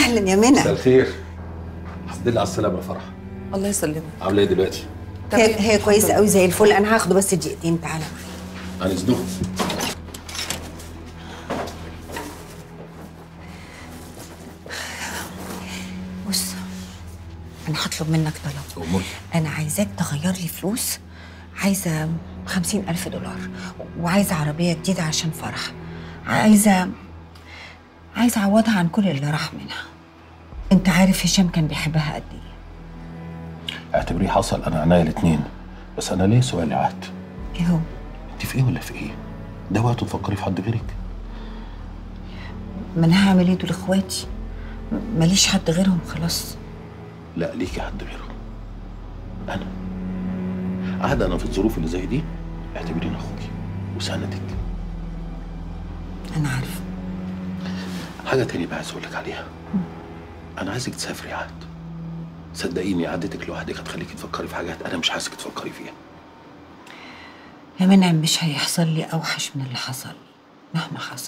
اهلا يا منى مساء الخير الحمد لله على السلامه يا فرح الله يسلمك عامله ايه دلوقتي؟ هي هي كويسه قوي زي الفل انا هاخده بس دقيقتين تعالى معايا عن اذنكم بص انا هطلب منك طلب اموري انا عايزاك تغير لي فلوس عايزه خمسين ألف دولار وعايزة عربية جديدة عشان فرح عايزة عايزة أعوضها عن كل اللي راح منها أنت عارف هشام كان بيحبها قد إيه اعتبريه حصل انا عناية الاثنين بس انا ليه سؤال يا عهد إيه هو انت في ايه ولا في ايه؟ ده وقت تفكري في حد غيرك ما أنا هعمل إيه دول إخواتي ماليش حد غيرهم خلاص لا ليكي حد غيره انا عهد انا في الظروف اللي زي دي اعتبريني اخوكي وسندك أنا عارفة حاجه تاني بقى عايز اقول لك عليها انا عايزك تسافري يا عهد صدقيني قعدتك لوحدك هتخليكي تفكري في حاجات انا مش عايزك تفكري فيها يا منعم مش هيحصل لي أوحش من اللي حصل مهما حصل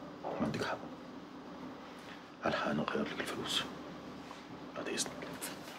عندك حق الحق انا اغير لك الفلوس بعد اذنك